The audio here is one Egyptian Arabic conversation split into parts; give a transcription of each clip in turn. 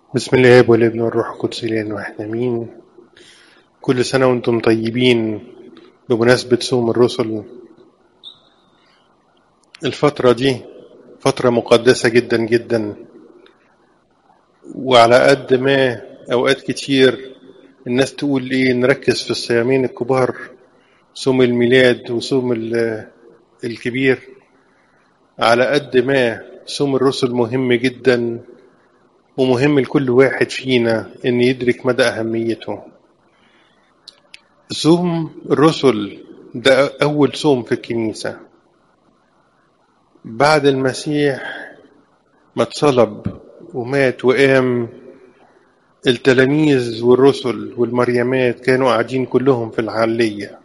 بسم الله والابن والروح القدس الان واحد امين كل سنه وانتم طيبين بمناسبه صوم الرسل الفتره دي فتره مقدسه جدا جدا وعلى قد ما اوقات كتير الناس تقول ايه نركز في الصيامين الكبار صوم الميلاد وصوم ال- الكبير على قد ما صوم الرسل مهم جدا ومهم لكل واحد فينا ان يدرك مدى اهميته صوم الرسل ده اول صوم في الكنيسه بعد المسيح ما اتصلب ومات وقام التلاميذ والرسل والمريمات كانوا قاعدين كلهم في العلية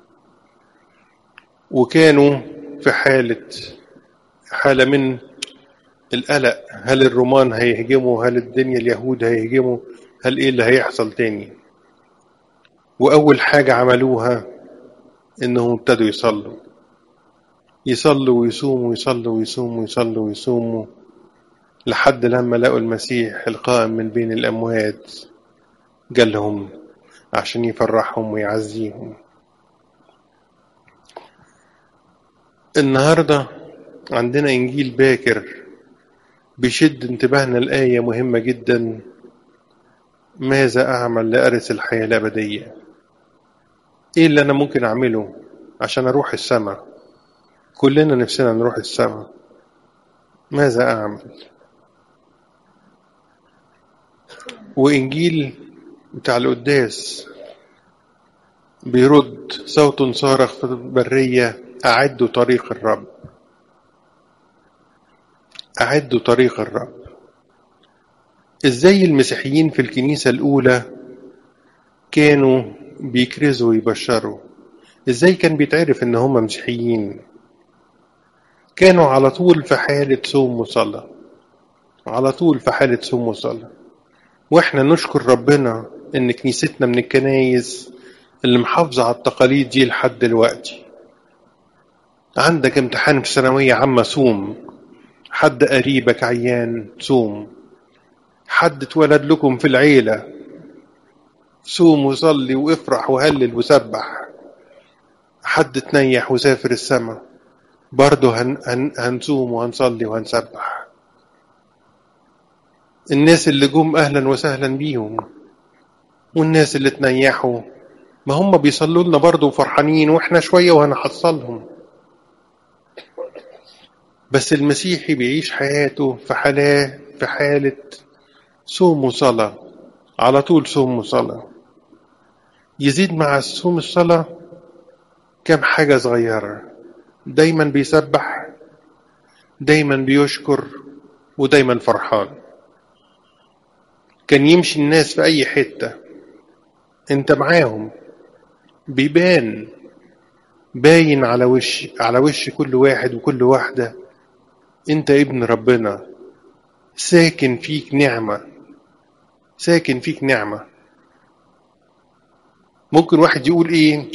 وكانوا في حالة حالة من القلق هل الرومان هيهجموا هل الدنيا اليهود هيهجموا هل ايه اللي هيحصل تاني واول حاجة عملوها انهم ابتدوا يصلوا يصلوا ويصوموا ويصلوا ويصوموا ويصلوا ويصوموا لحد لما لقوا المسيح القائم من بين الأموات جالهم عشان يفرحهم ويعزيهم النهاردة عندنا إنجيل باكر بيشد انتباهنا الآية مهمة جدا ماذا أعمل لأرث الحياة الأبدية إيه اللي أنا ممكن أعمله عشان أروح السماء كلنا نفسنا نروح السماء ماذا أعمل وإنجيل بتاع القداس بيرد صوت صارخ في البرية أعدوا طريق الرب أعدوا طريق الرب إزاي المسيحيين في الكنيسة الأولى كانوا بيكرزوا ويبشروا إزاي كان بيتعرف إن هم مسيحيين كانوا على طول في حالة صوم وصلاة على طول في حالة صوم وصلاة واحنا نشكر ربنا ان كنيستنا من الكنايس اللي محافظة على التقاليد دي لحد دلوقتي عندك امتحان في ثانوية عامة صوم حد قريبك عيان صوم حد اتولد لكم في العيلة صوم وصلي وافرح وهلل وسبح حد تنيح وسافر السماء برضه هن هن هنصوم وهنصلي وهنسبح الناس اللي جم اهلا وسهلا بيهم والناس اللي تنيحوا ما هم بيصلوا لنا برضه وفرحانين واحنا شويه وهنحصلهم بس المسيحي بيعيش حياته في حالة في حالة صوم وصلاة على طول صوم وصلاة يزيد مع الصوم الصلاة كم حاجة صغيرة دايما بيسبح دايما بيشكر ودايما فرحان كان يمشي الناس في أي حتة انت معاهم بيبان باين على وش على وش كل واحد وكل واحدة انت ابن ربنا ساكن فيك نعمة ساكن فيك نعمة ممكن واحد يقول ايه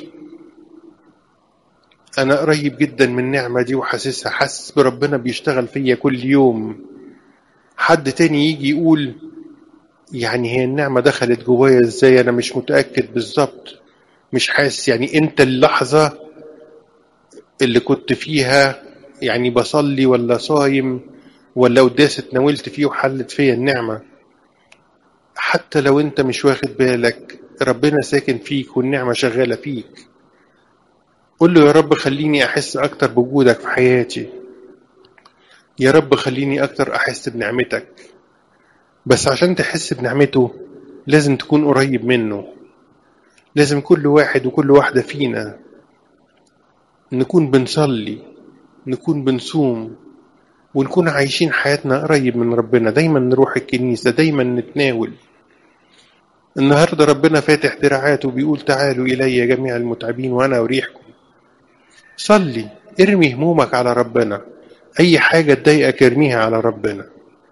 انا قريب جدا من النعمة دي وحاسسها حاسس بربنا بيشتغل فيا كل يوم حد تاني يجي يقول يعني هي النعمة دخلت جوايا ازاي انا مش متأكد بالظبط مش حاسس يعني انت اللحظة اللي كنت فيها يعني بصلي ولا صايم ولا قداس اتناولت فيه وحلت فيا النعمة حتى لو انت مش واخد بالك ربنا ساكن فيك والنعمة شغالة فيك قول له يا رب خليني احس اكتر بوجودك في حياتي يا رب خليني اكتر احس بنعمتك بس عشان تحس بنعمته لازم تكون قريب منه لازم كل واحد وكل واحدة فينا نكون بنصلي نكون بنصوم ونكون عايشين حياتنا قريب من ربنا دايما نروح الكنيسة دايما نتناول النهاردة ربنا فاتح دراعاته وبيقول تعالوا إلي جميع المتعبين وأنا أريحكم صلي ارمي همومك على ربنا أي حاجة تضايقك ارميها على ربنا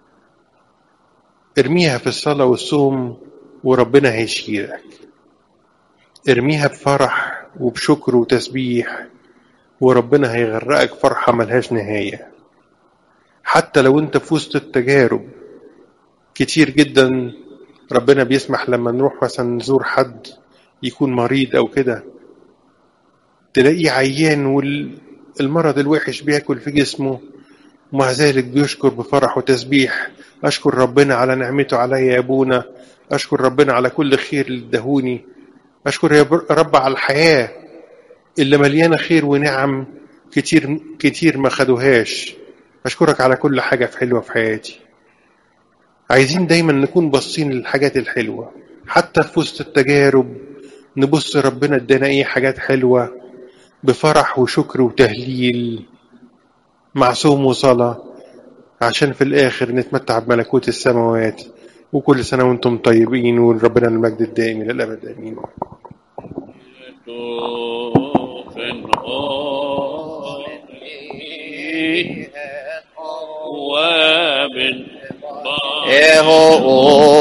ارميها في الصلاة والصوم وربنا هيشيلك ارميها بفرح وبشكر وتسبيح وربنا هيغرقك فرحة ملهاش نهاية حتى لو انت في وسط التجارب كتير جدا ربنا بيسمح لما نروح مثلا نزور حد يكون مريض او كده تلاقيه عيان والمرض الوحش بياكل في جسمه ومع ذلك بيشكر بفرح وتسبيح أشكر ربنا على نعمته علي يا أبونا أشكر ربنا على كل خير اللي ادهوني أشكر يا رب على الحياة اللي مليانة خير ونعم كتير كتير ما خدوهاش أشكرك على كل حاجة في حلوة في حياتي عايزين دايما نكون باصين للحاجات الحلوة حتى في وسط التجارب نبص ربنا ادانا ايه حاجات حلوة بفرح وشكر وتهليل مع صوم وصلاة عشان في الآخر نتمتع بملكوت السماوات وكل سنة وانتم طيبين وربنا المجد الدائم إلى الأبد آمين ومن إيه هو